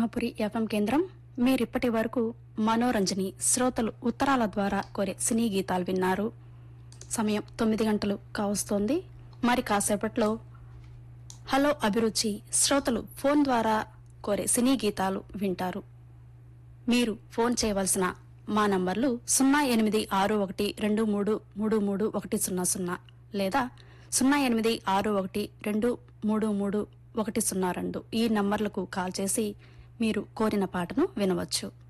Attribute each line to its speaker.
Speaker 1: Simhapuri FM కేంద్రం మీరిప్పటి వరకు మనోరంజని శ్రోతలు ఉత్తరాల ద్వారా కోరే సినీ గీతాలు విన్నారు సమయం తొమ్మిది గంటలు కావస్తోంది మరి కాసేపట్లో హలో అభిరుచి శ్రోతలు ఫోన్ ద్వారా కోరే సినీ గీతాలు వింటారు మీరు ఫోన్ చేయవలసిన మా నంబర్లు సున్నా ఎనిమిది ఆరు ఒకటి రెండు మూడు మూడు మూడు ఒకటి సున్నా సున్నా లేదా సున్నా ఎనిమిది ఆరు ఒకటి రెండు మూడు మూడు ఒకటి సున్నా రెండు ఈ నంబర్లకు కాల్ చేసి మీరు కోరిన పాటను వినవచ్చు